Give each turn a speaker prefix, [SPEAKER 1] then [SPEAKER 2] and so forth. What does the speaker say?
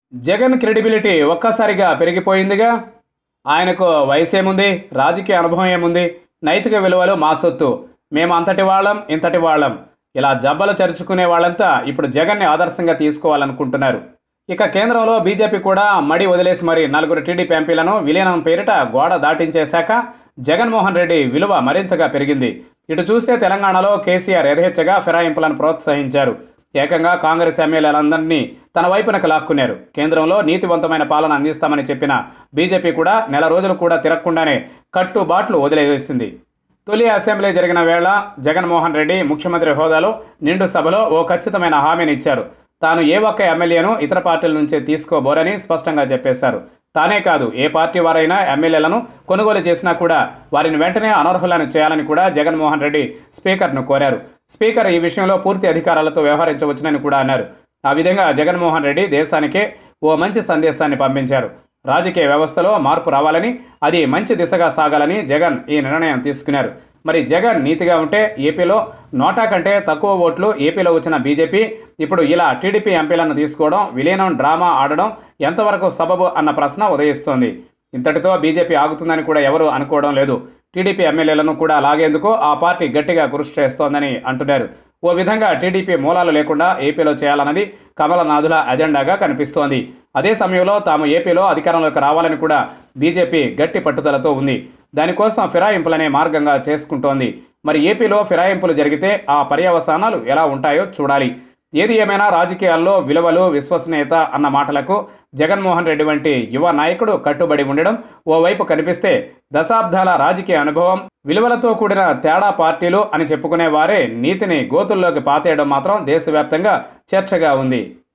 [SPEAKER 1] Jagan credibility ఒక్కసారిగా పెరిగిపోయిందిగా ఆయనకు వయసు ఏముంది రాజకీయ అనుభవం ఏముంది నైతిక విలువలు మా సొత్తు మేము అంతటి వాళ్ళం ఇంతటి వాళ్ళం ఇలా జబ్బలు చరుచుకునే వాళ్ళంతా ఇప్పుడు జగన్ని ఆదర్శంగా తీసుకోవాలనుకుంటున్నారు ఇక కేంద్రంలో బీజేపీ కూడా మడి వదిలేసి మరి నలుగురు టీడీపీ ఎంపీలను విలీనం పేరిట గోడ దాటించేశాక జగన్మోహన్ రెడ్డి విలువ మరింతగా పెరిగింది ఇటు చూస్తే తెలంగాణలో కేసీఆర్ యథేచ్ఛగా ఫిరాయింపులను ప్రోత్సహించారు ఏకంగా కాంగ్రెస్ ఎమ్మెల్యేలందరినీ తన వైపునకు లాక్కున్నారు కేంద్రంలో నీతివంతమైన పాలన అందిస్తామని చెప్పిన బీజేపీ కూడా నెల రోజులు కూడా తిరగకుండానే కట్టుబాట్లు వదిలేవేసింది తొలి అసెంబ్లీ జరిగిన వేళ జగన్మోహన్ రెడ్డి ముఖ్యమంత్రి హోదాలో నిండు సభలో ఓ ఖచ్చితమైన హామీని ఇచ్చారు తాను ఏ ఒక్క ఎమ్మెల్యేను ఇతర పార్టీల నుంచే తీసుకోబోరని స్పష్టంగా చెప్పేశారు తానే కాదు ఏ పార్టీ వారైనా ఎమ్మెల్యేలను కొనుగోలు చేసినా కూడా వారిని వెంటనే అనర్హులను చేయాలని కూడా జగన్మోహన్ రెడ్డి స్పీకర్ను కోరారు స్పీకర్ ఈ విషయంలో పూర్తి అధికారాలతో వ్యవహరించవచ్చునని కూడా అన్నారు ఆ విధంగా జగన్మోహన్ రెడ్డి దేశానికే ఓ మంచి సందేశాన్ని పంపించారు రాజకీయ వ్యవస్థలో మార్పు రావాలని అది మంచి దిశగా సాగాలని జగన్ ఈ నిర్ణయం తీసుకున్నారు మరి జగన్ నీతిగా ఉంటే ఏపీలో నోటా కంటే తక్కువ ఓట్లు ఏపీలో వచ్చిన బీజేపీ ఇప్పుడు ఇలా టీడీపీ ఎంపీలను తీసుకోవడం విలీనం డ్రామా ఆడడం ఎంతవరకు సబబు అన్న ప్రశ్న ఉదయిస్తోంది ఇంతటితో బీజేపీ ఆగుతుందని కూడా ఎవరు అనుకోవడం లేదు టీడీపీ ఎమ్మెల్యేలను కూడా లాగేందుకు ఆ పార్టీ గట్టిగా కృషి చేస్తోందని అంటున్నారు ఓ విధంగా టీడీపీ మూలాలు లేకుండా ఏపీలో చేయాలన్నది కమలనాథుల అజెండాగా కనిపిస్తోంది అదే సమయంలో తాము ఏపీలో అధికారంలోకి రావాలని కూడా బీజేపీ గట్టి పట్టుదలతో ఉంది దానికోసం ఫిరాయింపులనే మార్గంగా చేసుకుంటోంది మరి ఏపీలో ఫిరాయింపులు జరిగితే ఆ పర్యవసానాలు ఎలా ఉంటాయో చూడాలి ఏది ఏమైనా రాజకీయాల్లో విలువలు విశ్వసనీయత అన్న మాటలకు జగన్మోహన్ రెడ్డి వంటి యువ నాయకుడు కట్టుబడి ఉండడం ఓవైపు కనిపిస్తే దశాబ్దాల రాజకీయ అనుభవం విలువలతో కూడిన తేడా పార్టీలు అని చెప్పుకునే వారే నీతిని గోతుల్లోకి పాతేయడం మాత్రం దేశవ్యాప్తంగా చర్చగా ఉంది